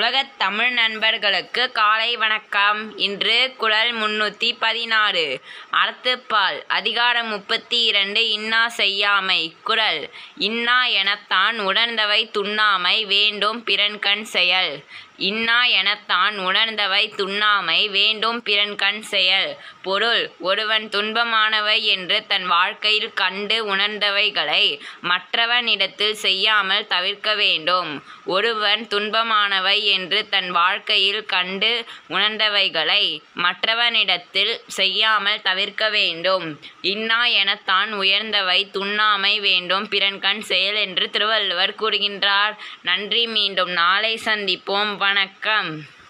உலகத் தமிழ் நண்பர்களுக்கு காலை வணக்கம் இன்று குறள் முன்னூற்றி பதினாறு அறத்துப்பால் அதிகாரம் முப்பத்தி இரண்டு இன்னா செய்யாமை குறள் இன்னா எனத்தான் உணர்ந்தவை துண்ணாமை வேண்டும் பிறன்கண் செயல் இன்னா எனத்தான் உணர்ந்தவை துண்ணாமை வேண்டும் பிறன்கண் செயல் பொருள் ஒருவன் துன்பமானவை என்று தன் வாழ்க்கையில் கண்டு உணர்ந்தவைகளை மற்றவனிடத்தில் செய்யாமல் தவிர்க்க வேண்டும் ஒருவன் துன்பமானவை என்று தன் வாழ்க்கையில் கண்டு உணர்ந்தவைகளை மற்றவனிடத்தில் செய்யாமல் தவிர்க்க வேண்டும் இன்னா எனத்தான் உயர்ந்தவை துண்ணாமை வேண்டும் பிறன்கண் செயல் என்று திருவள்ளுவர் கூறுகின்றார் நன்றி மீண்டும் நாளை சந்திப்போம் வணக்கம்